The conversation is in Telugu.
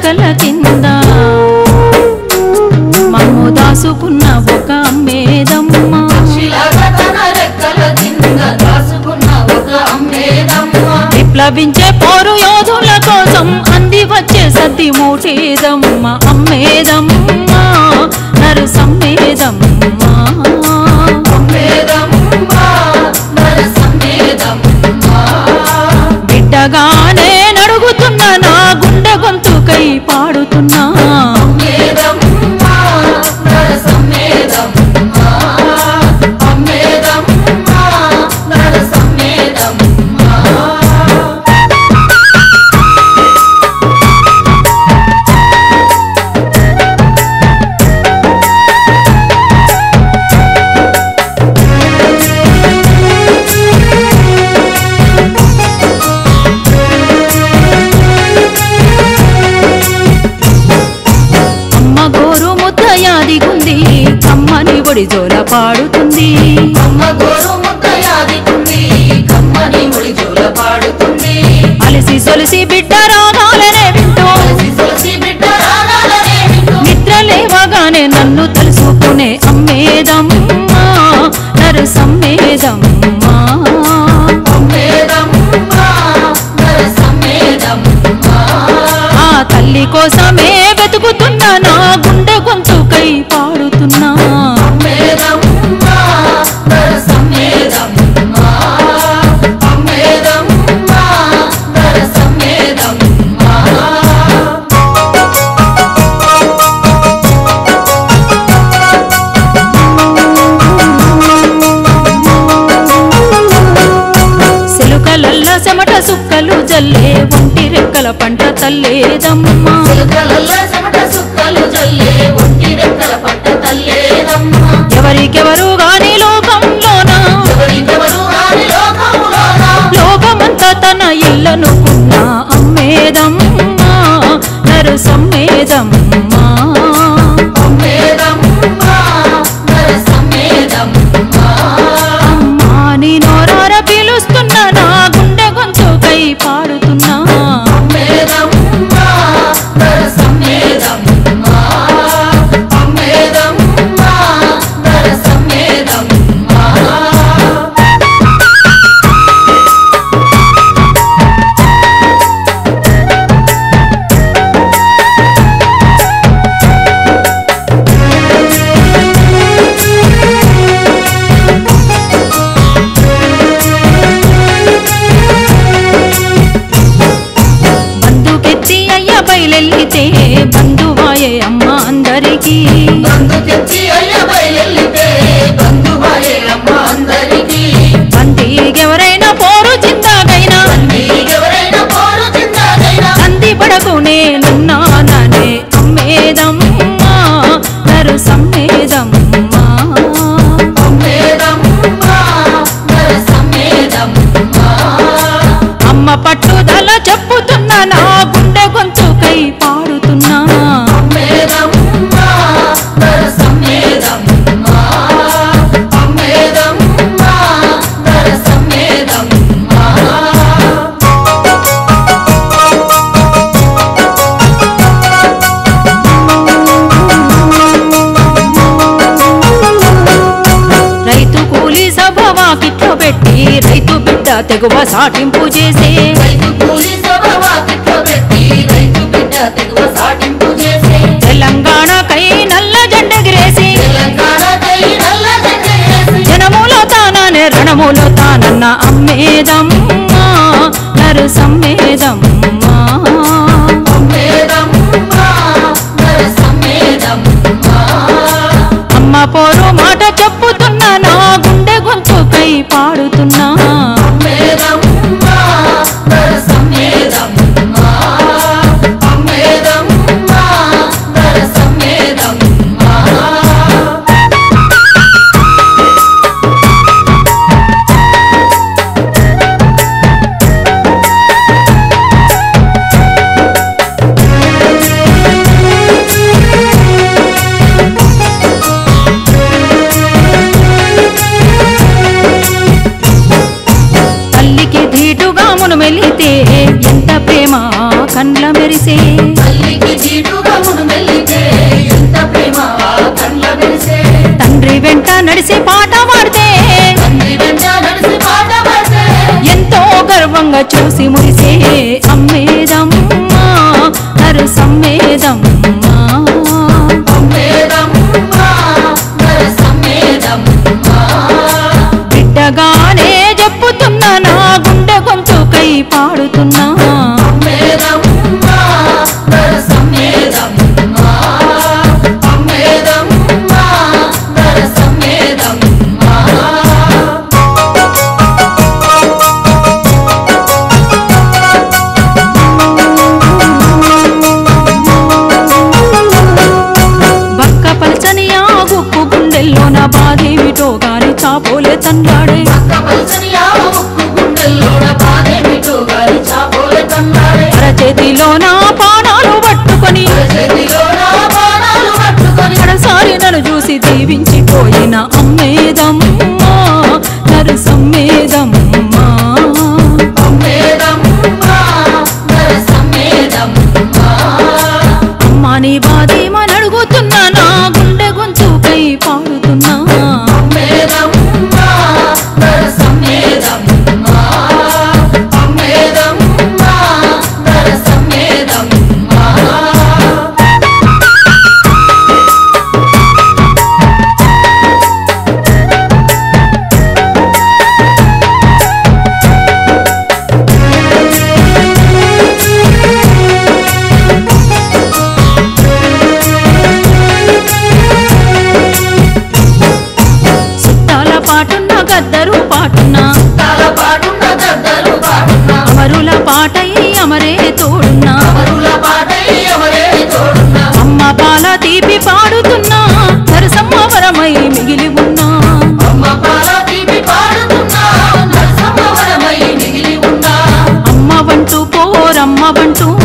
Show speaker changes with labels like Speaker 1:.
Speaker 1: రెక్కల కింద మమ్ము దాసుకున్న ఒక అమ్మేదమ్మ
Speaker 2: పక్షిలాగా తన రెక్కల కింద దాసుకున్న ఒక అమ్మేదమ్మ
Speaker 1: విప్లవించే పోరు యోధుల కోసం అంది వచ్చే సద్ది మూటేదమ్మ అమ్మేదమ్మ నరు సమ్మేదమ్మ
Speaker 2: అమ్మేదమ్మ నరసమ్మేదమ్మ
Speaker 1: బిడ్డగానే నడుగుతున్న నా గుండె గొంతుకై పాడుతున్నా
Speaker 2: అమ్మేదమ్మ నరసమ్మేదమ్మ అమ్మేదమ్మ నరసమ్మేదమ్మ
Speaker 1: అమ్మ గోరు ముద్ద యాదిగుంది కమ్మని ఒడి జోల పాడుతుంది
Speaker 2: అమ్మ గోరు ముద్ద యాదికుంది కమ్మని ముడి జోల పాడుతుంది
Speaker 1: అలసి సొలిసి బిడ్డ రాగాలనే వింటూ
Speaker 2: కలిసి సొలసి బిడ్డ రాగాలనే వింటూ
Speaker 1: నిద్ర లేవగానే నన్ను తెలుసుకునే అమ్మేదమ్మ నరు సమ్మేదమ్మ
Speaker 2: అమ్మేదమ్మ నరసమ్మేదమ్మ
Speaker 1: ఆ తల్లి కోసమే వెతుకుతున్నా నా గుండె గొంతుకై పాడుతున్నా
Speaker 2: అమ్మేదమ్మ నరసమ్మేదమ్మ అమ్మేదమ్మ నరసమ్మేదమ్మ
Speaker 1: సెలుకలల్ల చెమట సుక్కలు జల్లే ఒంటి రెక్కల పంట తల్లేదమ్మ
Speaker 2: చిలకలల్ల చెమట సుక్కలు జల్లే ఒంటి రెక్కల పట్ట తల్లేదమ్మ
Speaker 1: ఎవరికెవరు గాని లోకంలోన
Speaker 2: ఎవరికెవరు రాని లోకములోన
Speaker 1: లోకమంతా తన ఇల్లనుకున్న అమ్మేదమ్మ నరు సమ్మేదమ్మ
Speaker 2: అమ్మేదమ్మ నరసమ్మేదమ్మ
Speaker 1: అమ్మా నీ నోరార పిలుస్తున్నా నా గుండె గొంతుకై పాడుతున్నా
Speaker 2: అమ్మేదమ్మ నరసమ్మేదమ్మ అమ్మేదమ్మ నరసమ్మేదమ్మ
Speaker 1: బంధుకెత్తి అయ్య బయలెల్లితే బంధువాయే అమ్మ అందరికీ
Speaker 2: బంధు తెచ్చి అయ్య బయలెల్లితే బంధువాయే అమ్మ అందరికీ
Speaker 1: బందీకెవరైనా పోరు చిందాగైనా
Speaker 2: ఎవరైనా పోరు చిందాదైనా
Speaker 1: నంది పడకు నేనున్నాననే అమ్మేదమ్మ నరు సమ్మేదమ్మ
Speaker 2: అమ్మేదమ్మ నరసమ్మేదమ్మ
Speaker 1: అమ్మ పట్టుదల చెప్పుతున్నా నా గుండె గొంతుకై పాడుతున్నా
Speaker 2: అమ్మేదమ్మ నరసమ్మేదమ్మ అమ్మేదమ్మ నరసమ్మేదమ్మ
Speaker 1: రైతు కూలి సభ వాకిట్లో పెట్టి రైతు బిడ్డ తెగువ సాటింపు చేసే
Speaker 2: రైతు కూలి సభ వాకిట్లో పెట్టి రైతు బిడ్డ తెగువ సాటింపు చేసే
Speaker 1: తెలంగాణకై నల్ల జెండెగిరేసి
Speaker 2: తెలంగాణకై నల్ల జెండా వేసి
Speaker 1: జనములో తాననే రణములో తానన్న అమ్మేదమ్మ నరు సమ్మేదమ్మ
Speaker 2: అమ్మేదమ్మ నరసమ్మేదమ్మ
Speaker 1: అమ్మ పోరు మాట చెప్పుతున్నా నా గుండె గొంతుకై పాడుతున్నా
Speaker 2: అమ్మేదమ్మ నరసమ్మేదమ్మ అమ్మేదమ్మ నరసమ్మేదమ్మ
Speaker 1: తల్లికి ధీటుగా మును మెలితే ఎంత ప్రేమ కండ్ల మెరిసే
Speaker 2: తల్లికి
Speaker 1: తండ్రి వెంట నడిసి పాట పాడితే
Speaker 2: తండ్రి వెంట నడిసి పాట పాడితే
Speaker 1: ఎంతో గర్వంగా చూసి మురిసే అమ్మేదమ్మా నరు సమ్మేదమ్మా
Speaker 2: అమ్మేదమ్మా నరసమ్మేదమ్మా
Speaker 1: బిడ్డగానే చెప్పుతున్నా నా గుండె గొంతుకై పాడుతున్నా
Speaker 2: అమ్మేదమ్మా నరసమ్మేదమ్మా అమ్మేదమ్మా నరసమ్మేదమ్మా
Speaker 1: బక్క పల్చని ఆ గుప్పు గుండెల్లో నా బాధేమిటో గాని చాపోలే తండ్రాడే
Speaker 2: పక్క పల్చని ఆ ముక్కు గుండెల్లోన బాధేమిటో గాలి చాపోలే కన్నాడే
Speaker 1: అరచేతిలో నా పానాలు పట్టుకొని
Speaker 2: చేతిలో నా బాణాలు పట్టుకొని
Speaker 1: మరోసారి నన్ను చూసి దీవించిపోయిన అమ్మేదమ్మా నరు సమ్మేదమ్మా
Speaker 2: అమ్మేదమ్మా నరసమ్మేదమ్మా
Speaker 1: అమ్మా నీ బాధేమని అడుగుతున్నా నా గుండె గొంతుకై పాడుతున్నా
Speaker 2: అమ్మేదమ్మా నరసమ్మేదమ్మా అమ్మేదమ్మా నరసమ్మేదమ్మా
Speaker 1: చుట్టాల పాటున్న గద్దరు పాటున్న
Speaker 2: తల పాటున్న గద్దలు పాటున్న
Speaker 1: అమరుల పాటై అమరే తోడున్నా
Speaker 2: అమరుల పాటై ఎవరే తోడున్న
Speaker 1: అమ్మ పాల తీపి పాడుతున్నా నరసమ్మ వరమై మిగిలి ఉన్నా
Speaker 2: అమ్మ పాల తీపి పాడుతున్నా నరసమ్మ వరమై మిగిలి ఉన్నా
Speaker 1: అమ్మ వంటూ పోరమ్మ వంటూ